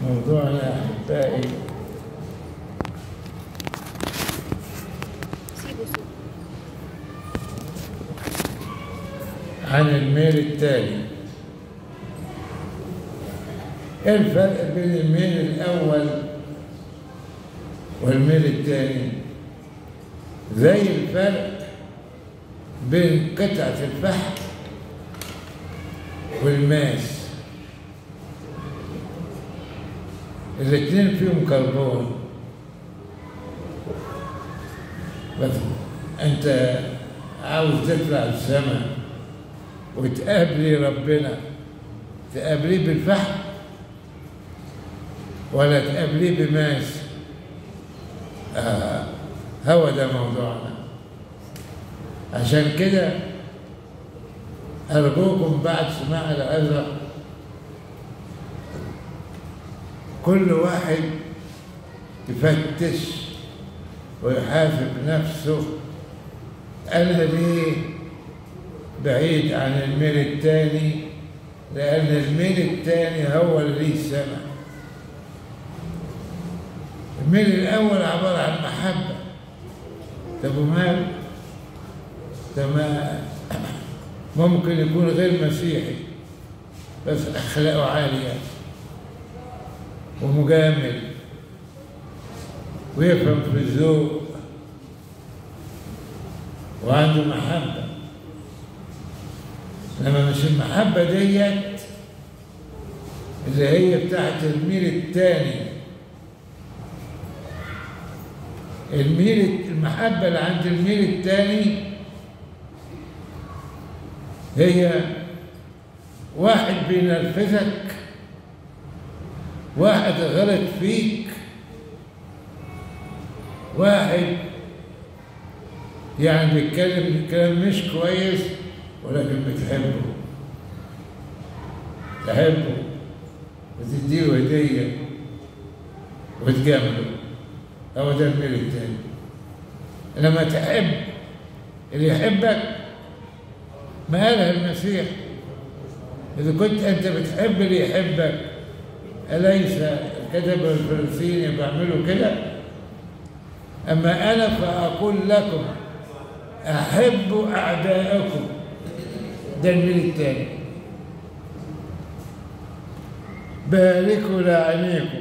موضوعنا يا أحبائي سيبه سيبه عن الميل التالي ايه الفرق بين الميل الأول والميل الثاني زي الفرق بين قطعة الفحم والماس الاتنين فيهم كربون بس انت عاوز تطلع السماء وتقابلي ربنا تقابليه بالفحم ولا تقابليه بماس آه هو ده موضوعنا عشان كده أرجوكم بعد سماع العظة كل واحد يفتش ويحاسب نفسه أنا ليه بعيد عن الميل التاني لأن الميل التاني هو اللي ليه السمع الميل الأول عبارة عن محبة طب ومال ده ما ممكن يكون غير مسيحي بس أخلاقه عالية ومجامل ويفهم في الذوق وعنده محبة لما مش المحبة ديت اللي هي بتاعت الميل التاني الميل المحبة اللي عند الميل التاني هي واحد بينرفزك واحد غلط فيك واحد يعني بيتكلم كلام مش كويس ولكن بتحبه تحبه وتديله هدية وتجامله هو ده الميل التاني لما تحب اللي يحبك ما قالها المسيح إذا كنت أنت بتحب اللي يحبك أليس كتب الفلسطيني بيعملوا كده أما أنا فأقول لكم أحبوا أعداءكم ده الميل التاني باركوا لاعنيكم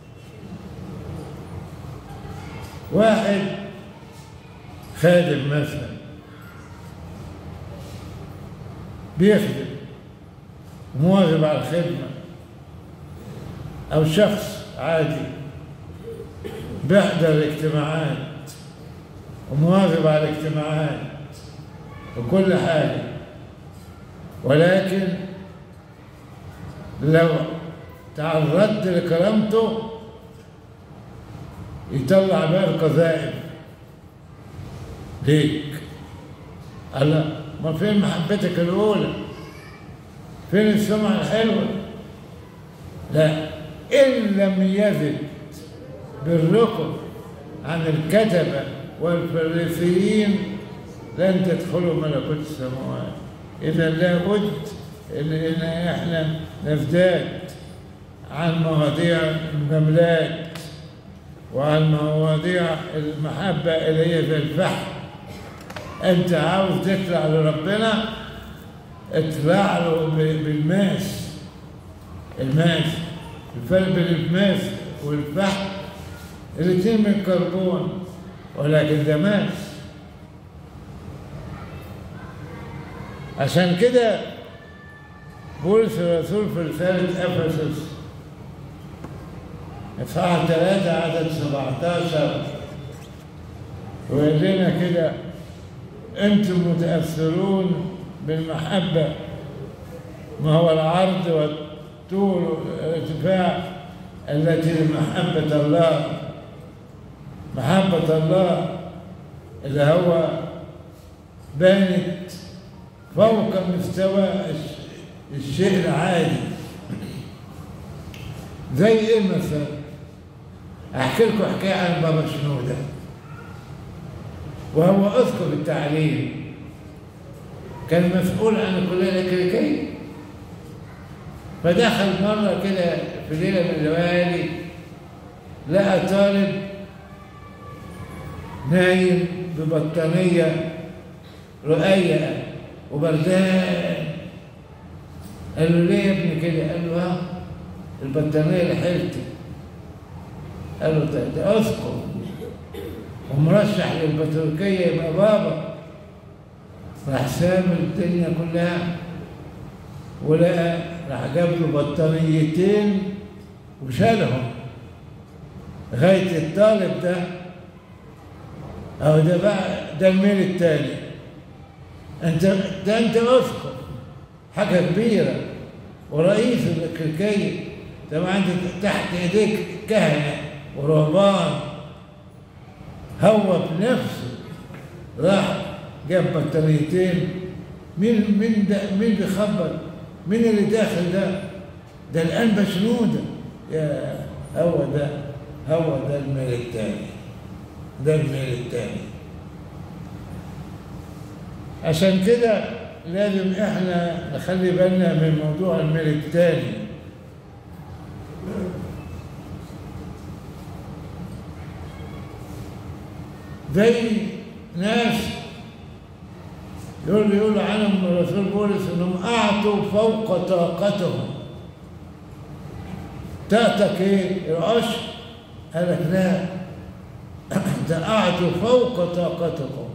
واحد خادم مثلا بيخدم مواظب على الخدمة أو شخص عادي بيحضر الاجتماعات ومواظب على الاجتماعات وكل حاجة ولكن لو تعرضت لكرامته يطلع بقى القذائف ليك الله ما فين محبتك الأولى فين السمعة الحلوة لا إن لم يزد بالركن عن الكتبة والفريسيين لن تدخلوا ملكوت السماوات إذا لابد إن إن إحنا نزداد عن مواضيع المجاملات وعن مواضيع المحبة اللي هي زي الفحم أنت عاوز تطلع لربنا اطلع له ب- بالماس الماس الفرق بين الماس والفحم الاثنين من كربون ولكن ده ماس عشان كده بولس الرسول في رسالة أفسس إصحاح ثلاثة عدد 17 ويقول لنا كده أنتم متأثرون بالمحبة ما هو العرض والطول والارتفاع التي محبة الله محبة الله اللي هو بانت فوق مستوى الش- الشيء العادي زي ايه مثلا احكي لكم حكايه عن بابا شنودة وهو اسقف التعليم كان مسؤول عن الكليه الامريكيه فدخل مرة كده في ليلة من الليالي لقى طالب نايم ببطانية رقيقة وبردان قال له ليه يا ابني كده؟ قال له ها البطانية لحيلتي قال له ده- ده اذكر ومرشح للبطريقية يبقى بابا راح سامر الدنيا كلها ولقى راح جاب له بطانيتين وشالهم لغاية الطالب ده أو ده بقى ده الميل التاني أنت ده أنت أسقف حاجة كبيرة ورئيس الكركية طبعا أنت تحت إيديك كهنة ورهبان هو بنفسه راح جاب بطاريتين مين مين ده مين بيخبر مين اللي داخل ده ده الآن بشنودة يا هو ده هو ده الميل التاني ده الميل التاني عشان كده لازم احنا نخلي بالنا من موضوع الميل التاني زي ناس يقول يقول عنهم الرسول بولس انهم اعطوا فوق طاقتهم طاقتك ايه؟ العشر قال لك لا ده اعطوا فوق طاقتكم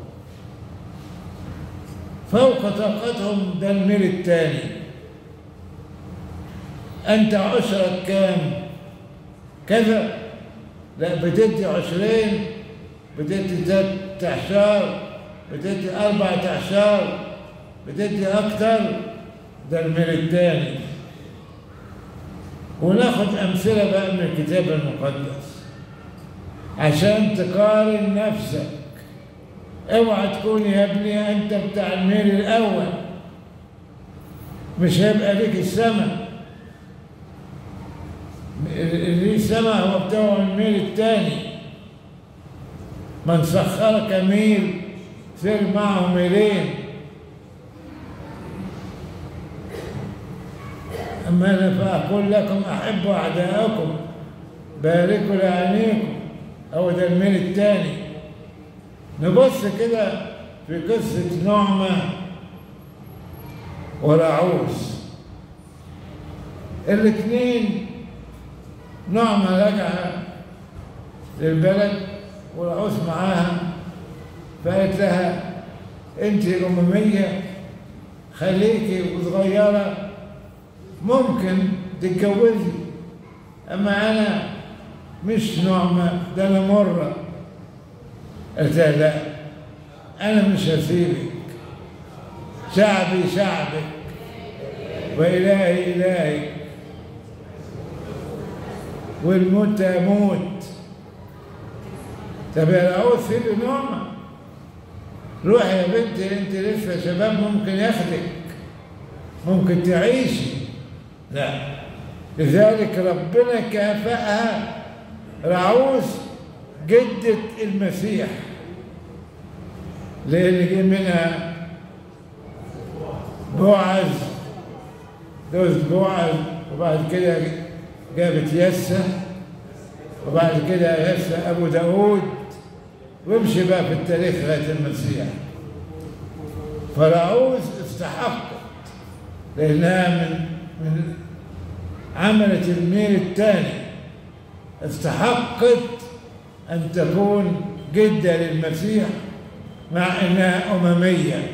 فوق طاقتهم ده الميل الثاني انت عشرك كام كذا لا بتدي عشرين بتدي ست اعشار بتدي أربعة أعشار بتدي أكتر ده الميل الثاني وناخد أمثلة بقى من الكتاب المقدس عشان تقارن نفسك اوعى تكون يا ابني انت بتاع الميل الاول مش هيبقى ليك السماء اللي السماء هو بتاع الميل الثاني من سخرك ميل سير معه ميلين أما أنا فأقول لكم أحبوا أعداءكم باركوا لعينيكم هو ده الميل الثاني نبص كده في قصة نعمة ورعوس الاثنين نعمة راجعة للبلد ورعوس معاها فقالت لها انت أممية خليكي وصغيرة ممكن تتجوزي أما أنا مش نعمة ده أنا مرة قالت لها لا أنا مش هسيبك شعبي شعبك وإلهي إلهي والموت أموت طب يا رعوز سيبي نعمة روحي يا بنتي انت لسه شباب ممكن ياخدك ممكن تعيشي لا لذلك ربنا كافأها رعوز جدة المسيح لأن جه منها بوعز جوز بوعز وبعد كده جابت يسة وبعد كده يسة أبو داود وامشي بقى في التاريخ لغاية المسيح فرعوز استحقت لأنها من من عملت الميل الثاني استحقت أن تكون جدة للمسيح مع أنها أممية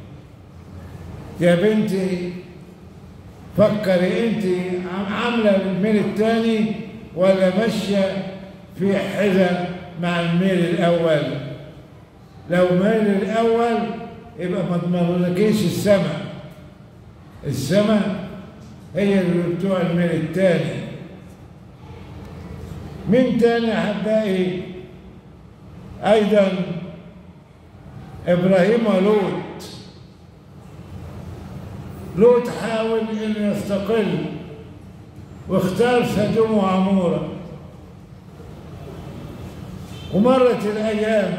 يا بنتي فكري أنت عاملة الميل الثاني ولا ماشية في حذا مع الميل الأول لو ميل الأول يبقى ما تمركيش السماء السماء هي اللي بتوع الميل الثاني مين تاني أحبائي أيضا إبراهيم ولوط لوط حاول أن يستقل واختار سدوم وعمورة ومرت الأيام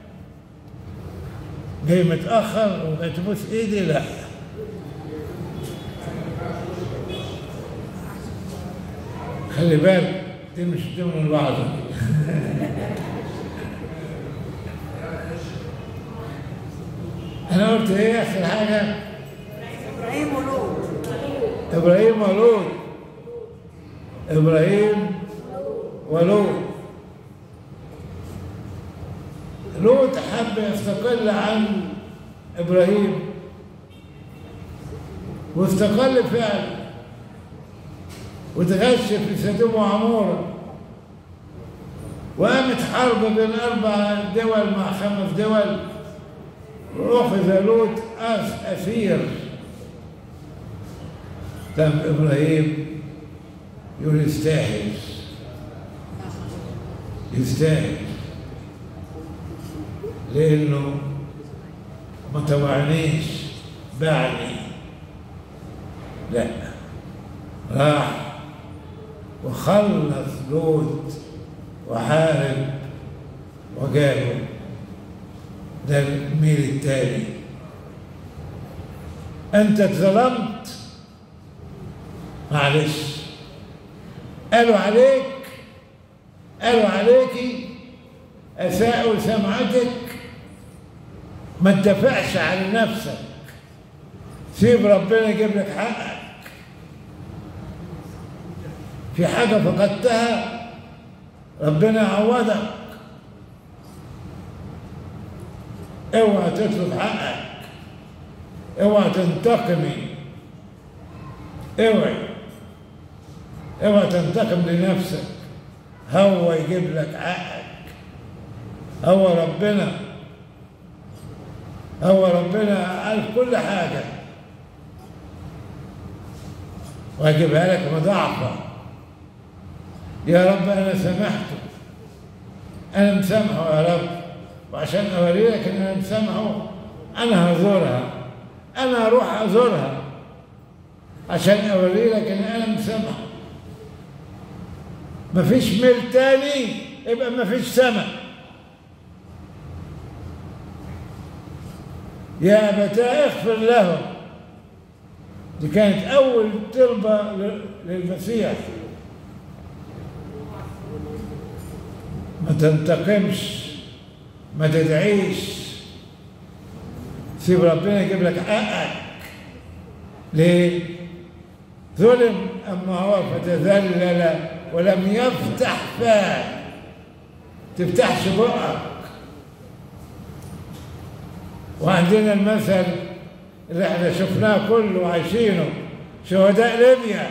جاي متأخر وجاي تبوس إيدي لا خلي بالك دي مش ضمن الوعظة دي أنا قلت إيه آخر حاجة؟ ابراهيم ولوط إبراهيم ولوط إبراهيم ولوط لوط حب يستقل عن إبراهيم واستقل فعلا وتغش في سدوم وعمورة وقامت حرب بين أربع دول مع خمس دول وأخذ لوط أس- أسير تم إبراهيم يقول يستاهل يستاهل لأنه ما طوعنيش باعني لا راح وخلص لوط وحارب وجابه ده الميل التاني انت اتظلمت معلش قالوا عليك قالوا عليكي اساءوا سمعتك ما تدافعش عن نفسك سيب ربنا يجيب لك حقك في حاجة فقدتها ربنا يعوضك اوعى تطلب حقك اوعى تنتقمي اوعي اوعى تنتقم لنفسك هو يجيب لك حقك هو ربنا هو ربنا قال كل حاجة وهجيبها لك مضاعفة يا رب أنا سامحته أنا مسامحه يا رب وعشان أوري لك إن أنا مسامحه أنا هزورها أنا هروح أزورها عشان أوري لك إن أنا مسامحه مفيش ميل تاني يبقى مفيش سمع يا أبتاه اغفر لهم دي كانت أول طلبة ل- للمسيح ما تنتقمش ما تدعيش سيب ربنا يجيب لك حقك ليه؟ ظلم أما هو فتذلل ولم يفتح فاه تفتحش بقك وعندنا المثل اللي احنا شفناه كله وعايشينه شهداء ليبيا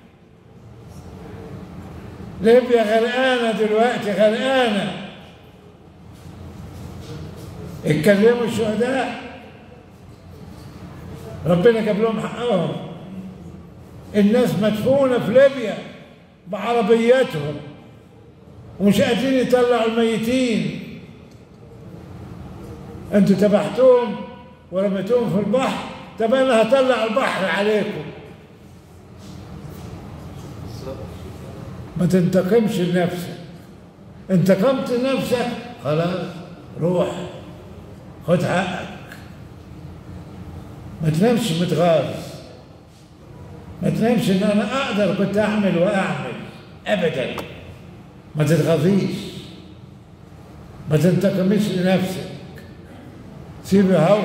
ليبيا غرقانة دلوقتي غرقانة اتكلموا الشهداء ربنا جاب لهم حقهم الناس مدفونة في ليبيا بعربياتهم ومش قادرين يطلعوا الميتين انتوا تبعتوهم ورميتوهم في البحر طب انا هطلع البحر عليكم ما تنتقمش لنفسك انتقمت لنفسك خلاص روح خد حقك ما تنامش متغاظ ما تنامش ان انا اقدر كنت اعمل واعمل ابدا ما تتغاظيش ما تنتقمش لنفسك سيبه هو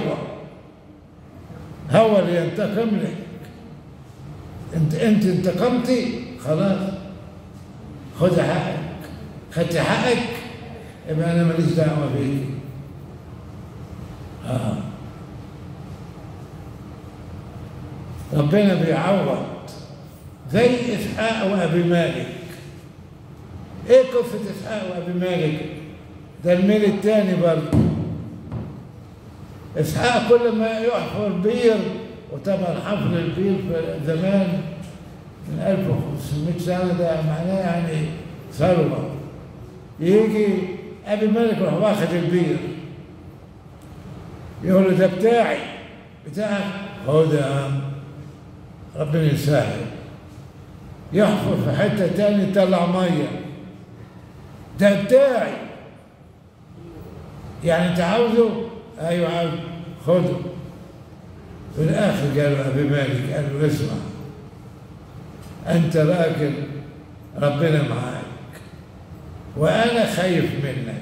هو اللي ينتقم لك انت انت انتقمتي خلاص خد حقك خدت حقك يبقى انا ماليش دعوه بيك اه ربنا بيعوض زي اسحاق وابي مالك ايه قصه اسحاق وابي مالك ده الميل الثاني برضه اسحاق كل ما يحفر بير وطبعا حفر البير في زمان من 1500 سنه ده معناه يعني ثروه يجي ابي مالك يروح واخد البير يقول له ده بتاعي بتاعك هو ده يا عم ربنا يسهل يحفر في حته تاني يطلع ميه ده بتاعي يعني انت عاوزه ايوه عاوز خده في الاخر قال له ابي مالك قال له اسمع انت راجل ربنا معاك وأنا خايف منك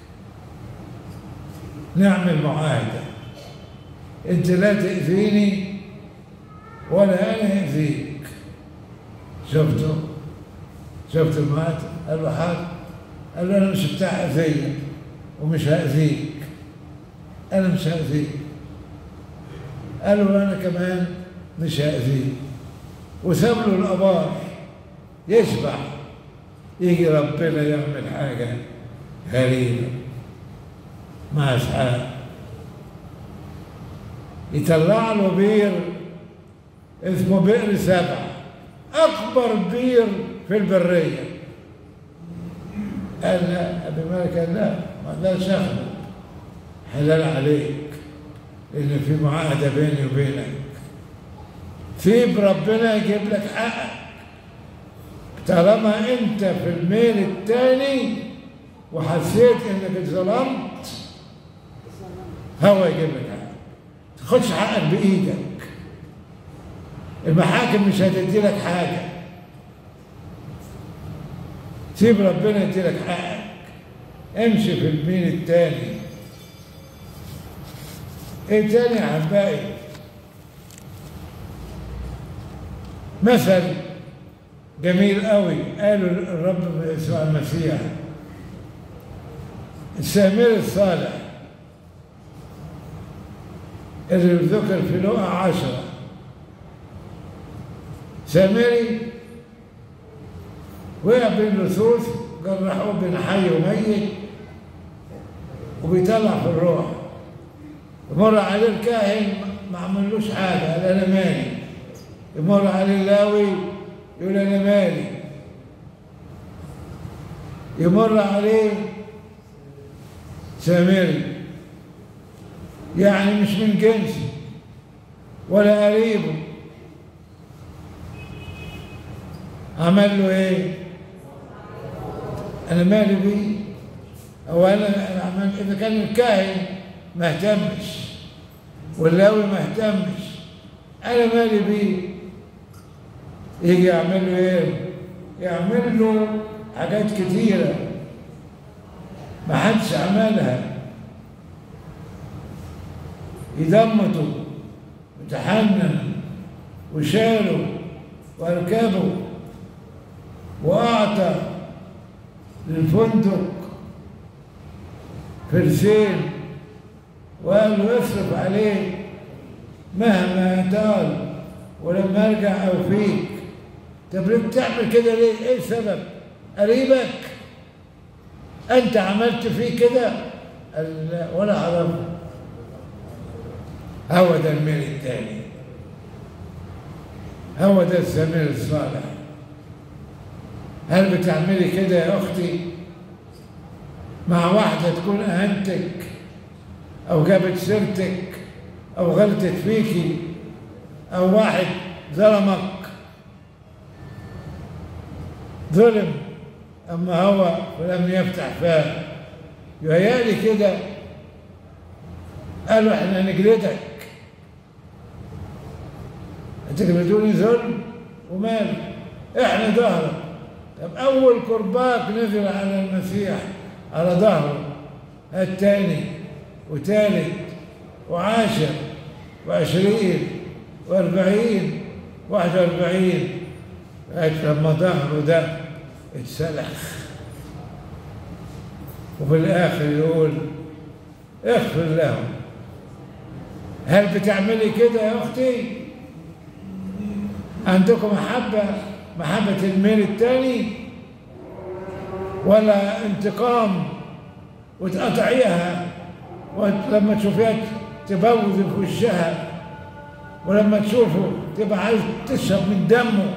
نعمل معاهدة أنت لا تأذيني ولا أنا أذيك شفتوا شفت المعاهدة قال له حاضر قال له أنا مش بتاع أذية ومش هأذيك أنا مش هأذيك قال له أنا كمان مش هأذيك وساب له الأبار يشبع يجي ربنا يعمل حاجة غريبة مع إسحاق يطلع له بير اسمه بئر سبع أكبر بير في البرية قال لا أبي مالك قال لا ما اقدرش اخده حلال عليك لأن في معاهدة بيني وبينك سيب ربنا يجيب لك حقك طالما انت في الميل الثاني وحسيت انك اتظلمت هو يجيب لك حقك تاخدش حقك بايدك المحاكم مش هتدي لك حاجه سيب ربنا يدي لك حقك امشي في الميل الثاني ايه تاني يا حبايبي مثل جميل قوي قالوا الرب يسوع المسيح السامر الصالح اللي ذكر في لقا عشرة سامري وقع بين لصوص جرحوه بين حي وميت وبيطلع في الروح يمر عليه الكاهن ما عملوش حاجة قال أنا مالي يمر عليه اللاوي يقول أنا مالي يمر عليه سامري يعني مش من جنسي ولا قريبه عمل له ايه انا مالي بيه او انا أنا عمل اذا كان الكاهن ما اهتمش واللاوي ما اهتمش انا مالي بيه يجي يعمل له ايه يعمل له حاجات كتيره ما حدش عملها يدمته وتحنن وشاله واركبه واعطى للفندق فرسين وقال له اصرف عليه مهما طال ولما ارجع اوفيك طب ليه بتعمل كده ليه؟ ايه السبب؟ قريبك انت عملت فيه كده؟ قال لا ولا اعرفه هو ده الميل الثاني هو ده السمير الصالح هل بتعملي كده يا اختي مع واحده تكون اهنتك او جابت سيرتك او غلطت فيكي او واحد ظلمك ظلم اما هو ولم يفتح فاه يهيالي كده قالوا احنا نجلدك تجلدوني ظلم ومال احنا ظهرك طب اول كرباك نزل على المسيح على ظهره الثاني وثالث وعاشر وعشرين واربعين واحد واربعين لما ظهره ده اتسلخ وفي الاخر يقول اغفر لهم هل بتعملي كده يا اختي عندكم محبه محبه الميل الثاني ولا انتقام وتقطعيها ولما تشوفيها تبوظ في وشها ولما تشوفه تبقى عايز تشرب من دمه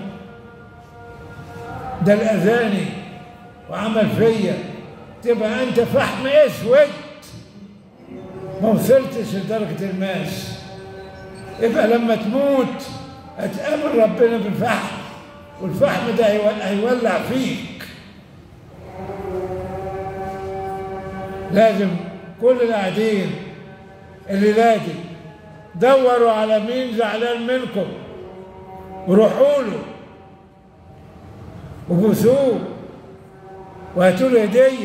ده الاذاني وعمل فيا تبقى انت فحم اسود ما وصلتش لدرجه الماس يبقى لما تموت هتقابل ربنا بالفحم والفحم ده هيولع فيك لازم كل القاعدين اللي لادي دوروا على مين زعلان منكم وروحوا له وبوسوه وهاتوا له هديه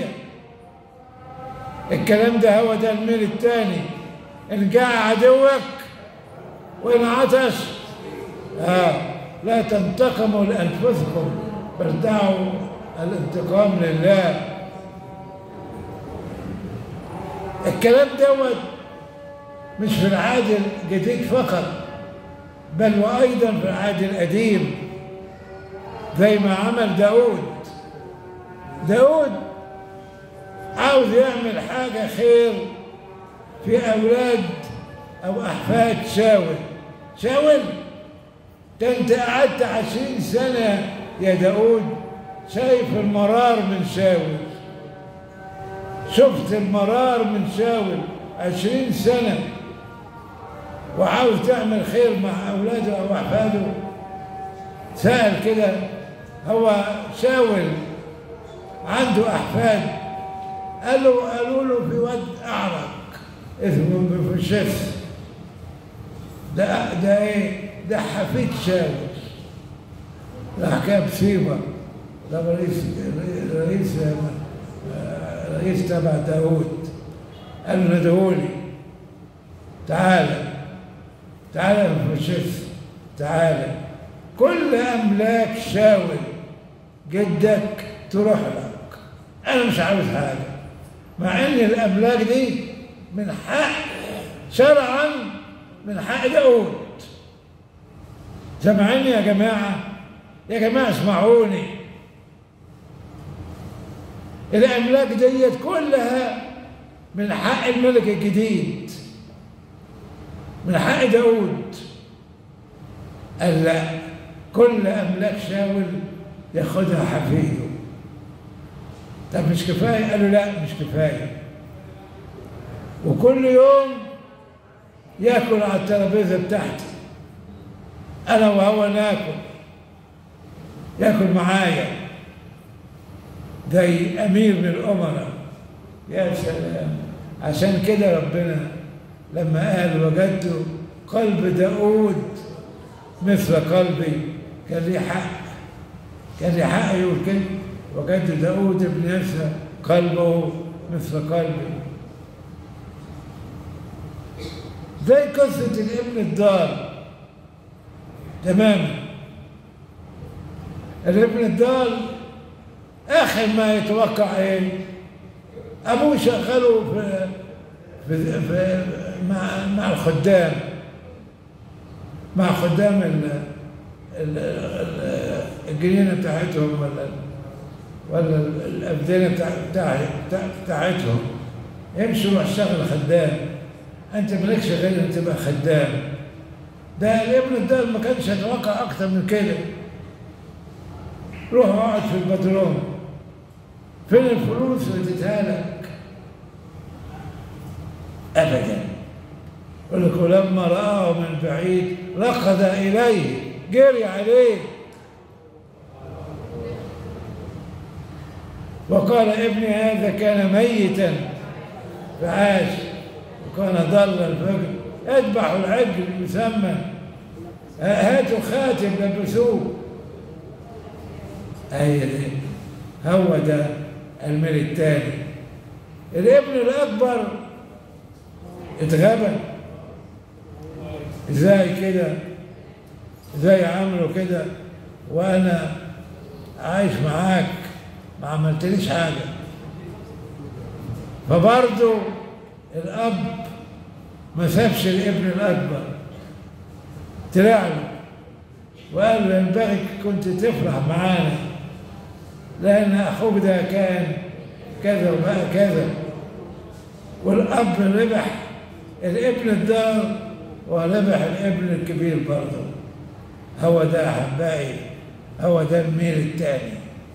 الكلام ده هو ده الميل الثاني ان جاع عدوك وان عطش آه لا تنتقموا لانفسكم بل دعوا الانتقام لله الكلام دوت مش في العهد الجديد فقط بل وأيضا في العهد القديم زي ما عمل داود داود عاوز يعمل حاجة خير في أولاد أو أحفاد شاول شاول ده أنت قعدت عشرين سنة يا داود شايف المرار من شاول شفت المرار من شاول عشرين سنة وعاوز تعمل خير مع أولاده أو أحفاده سأل كده هو شاول عنده أحفاد قالوا قالوا له في واد أعرق اسمه مفشس ده ده ايه ده حفيد شاول راح جاب سيبا ده رئيس رئيس رئيس تبع داوود قال له ندهولي تعالى تعالى يا مفشس تعالى كل أملاك شاول جدك تروح لك أنا مش عاوز حاجة مع إن الأملاك دي من حق شرعا من حق داود سامعيني يا جماعة يا جماعة اسمعوني الأملاك ديت كلها من حق الملك الجديد من حق داود قال لا كل أملاك شاول ياخدها حفيده طب مش كفاية قالوا لا مش كفاية وكل يوم ياكل على الترابيزة بتاعتي أنا وهو ناكل ياكل معايا زي أمير من الأمراء يا سلام عشان كده ربنا لما قال وجدت قلب داود مثل قلبي كان لي حق كان لي حق يقول كده وجدت داود ابن يسى قلبه مثل قلبي زي قصة الابن الضال تماما الابن الضال آخر ما يتوقع إيه؟ أبوه شغله في, في, في مع مع الخدام مع خدام ال ال الجنينة بتاعتهم ولا ولا الأبدنة بتاع بتاعتهم يمشي يروح يشتغل خدام أنت مالكش غير أن تبقى خدام ده الابن الدار ما كانش يتوقع أكتر من كده روح اقعد في البدروم فين الفلوس اللي اديتها لك ابدا يقول لك ولما رآه من بعيد ركض اليه جري عليه وقال ابني هذا كان ميتا فعاش وكان ضل الفجر اذبحوا العجل المسمى هاتوا خاتم لبسوه أي هو ده الميل الثاني الابن الأكبر اتغبى ازاي كده ازاي عملوا كده وانا عايش معاك ما عملتليش حاجه فبرضه الاب ما سابش الابن الاكبر طلع له وقال له ينبغي كنت تفرح معانا لأن أخوك ده كان كذا وبقى كذا والأب ربح الابن الدار وربح الابن الكبير برضه هو ده أحبائي هو ده الميل الثاني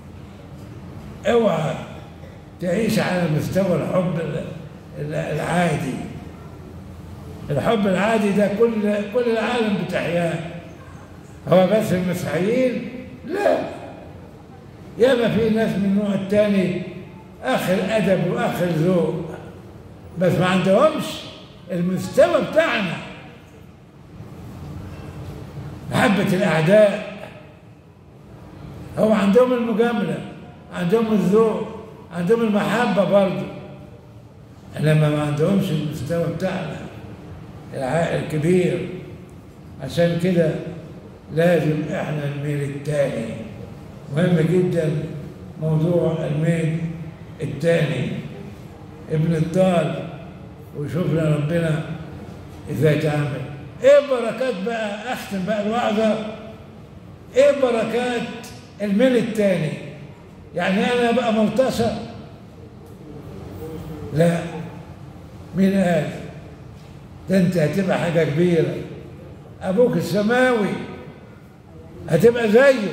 اوعى تعيش على مستوى الحب العادي الحب العادي ده كل كل العالم بتحياه هو بس المسيحيين لا ياما في ناس من النوع الثاني اخر ادب واخر ذوق بس ما عندهمش المستوى بتاعنا محبة الأعداء هو عندهم المجاملة عندهم الذوق عندهم المحبة برضه إنما ما عندهمش المستوى بتاعنا العائل الكبير عشان كده لازم احنا الميل التاني مهم جدا موضوع الميل التاني ابن الضال وشوفنا ربنا ازاي تعمل ايه بركات بقى اختم بقى الوعظه ايه بركات الميل التاني يعني انا بقى ملتصق لا مين قال ده انت هتبقى حاجه كبيره ابوك السماوي هتبقى زيه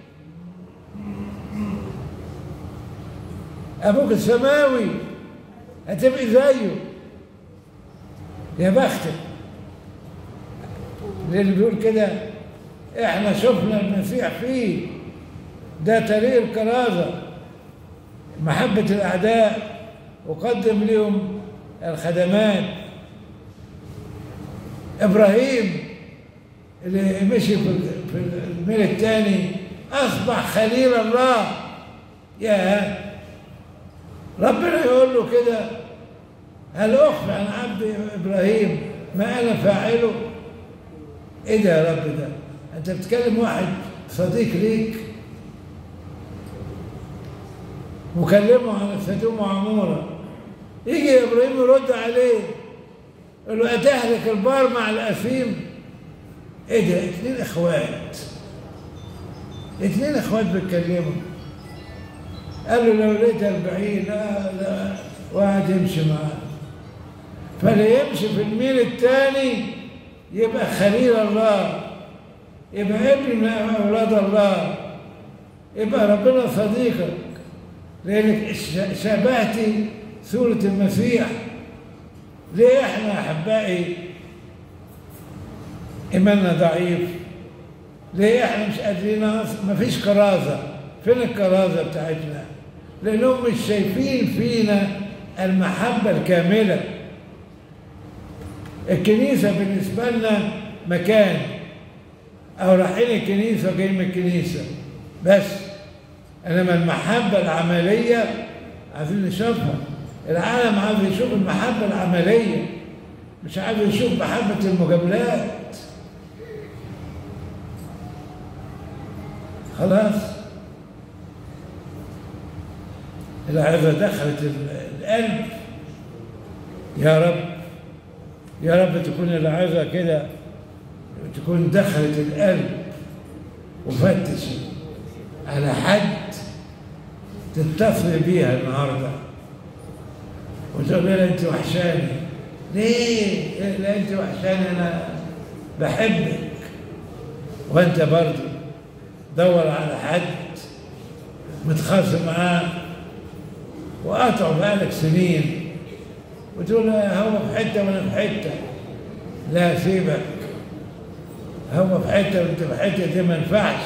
ابوك السماوي هتبقي زيه يا بختك اللي بيقول كده احنا شفنا المسيح فيه ده طريق الكرازة محبة الأعداء وقدم لهم الخدمات إبراهيم اللي مشي في في الميل الثاني أصبح خليل الله يا ربنا يقول له كده هل أخفى عن عبد إبراهيم ما أنا فاعله إيه ده يا رب ده أنت بتكلم واحد صديق ليك وكلمه عن سدوم وعمورة يجي إبراهيم يرد عليه يقول له أتهلك البار مع الأثيم إيه ده اتنين إخوات اتنين إخوات بيتكلموا قال له لو لقيت أربعين لا لا واحد يمشي معاه فاللي يمشي في الميل الثاني يبقى خليل الله يبقى ابن من أولاد الله يبقى ربنا صديقك لأنك شبهتي سورة المسيح ليه احنا أحبائي إيماننا ضعيف ليه احنا مش قادرين ما فيش كرازة فين الكرازة بتاعتنا لأنهم مش شايفين فينا المحبة الكاملة الكنيسة بالنسبة لنا مكان أو رايحين الكنيسة وجايين من الكنيسة بس إنما المحبة العملية عايزين نشوفها العالم عايز يشوف المحبة العملية مش عايز يشوف محبة المجاملات خلاص العظة دخلت القلب يا رب يا رب تكون العظة كده تكون دخلت القلب وفتشت على حد تتصل بيها النهارده وتقول لها انت وحشاني ليه؟ لا انت وحشاني انا بحبك وانت برضه دور على حد متخاصم معاه وقطعوا بقالك سنين وتقول هو في حته وانا في حته لا سيبك هو في حته وانت في حته دي ما ينفعش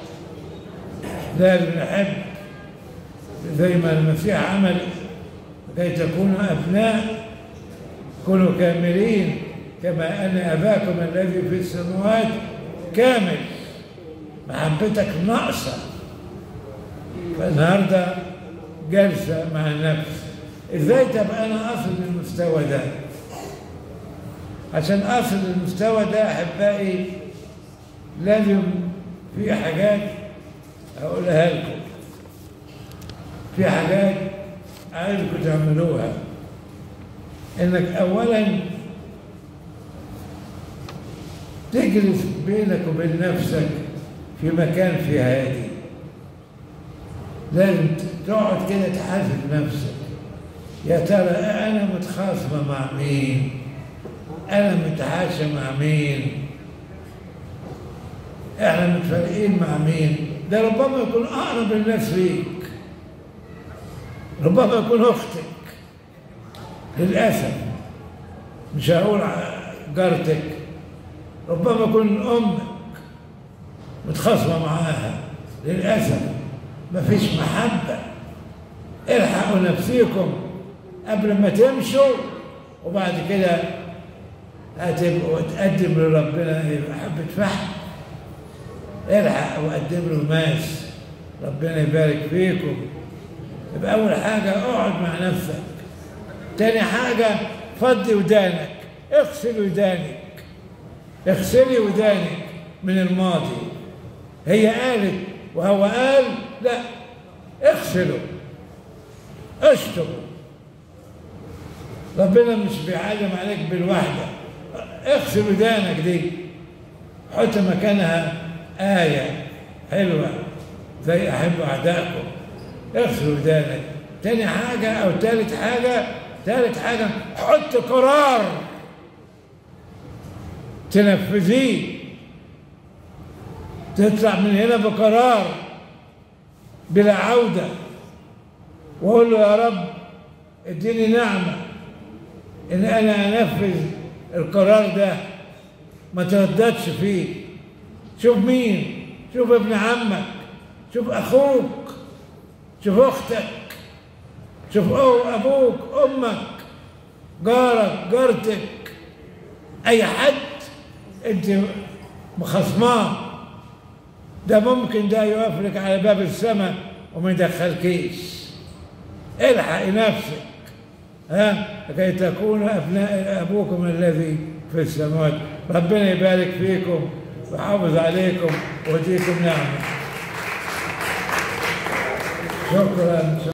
لازم نحب زي ما المسيح عمل كي تكونوا ابناء كونوا كاملين كما ان اباكم الذي في السماوات كامل محبتك ناقصه فالنهارده جلسه مع النفس ازاي تبقى انا اصل للمستوى ده عشان اصل للمستوى ده احبائي لازم في حاجات اقولها لكم في حاجات عايزكم تعملوها انك اولا تجلس بينك وبين نفسك في مكان في هادي لازم تقعد كده تحاسب نفسك يا ترى انا متخاصمه مع مين انا متعاشى مع مين احنا متفرقين مع مين ده ربما يكون اقرب الناس ليك ربما يكون اختك للاسف مش هقول جارتك ربما يكون امك متخاصمه معاها للاسف مفيش محبه الحقوا نفسيكم قبل ما تمشوا وبعد كده هتبقوا تقدم لربنا حبة فحم الحق وقدم له ماس ربنا يبارك فيكم يبقى أول حاجة اقعد مع نفسك تاني حاجة فضي ودانك اغسل ودانك اغسلي ودانك من الماضي هي قالت وهو قال لا اغسلوا اشطبوا ربنا مش بيعلم عليك بالوحدة اغسل ودانك دي حط مكانها آية حلوة زي أحب أعدائكم اغسل ودانك تاني حاجة أو تالت حاجة تالت حاجة حط قرار تنفذيه تطلع من هنا بقرار بلا عودة وأقول له يا رب اديني نعمة إن أنا أنفذ القرار ده ما ترددش فيه شوف مين شوف ابن عمك شوف أخوك شوف أختك شوف أو أبوك أمك جارك جارتك أي حد أنت مخصماه ده ممكن ده يقف لك على باب السماء وما يدخلكيش الحقي نفسك ها لكي تكونوا ابناء ابوكم الذي في السماوات ربنا يبارك فيكم ويحافظ عليكم ويديكم نعمه شكرا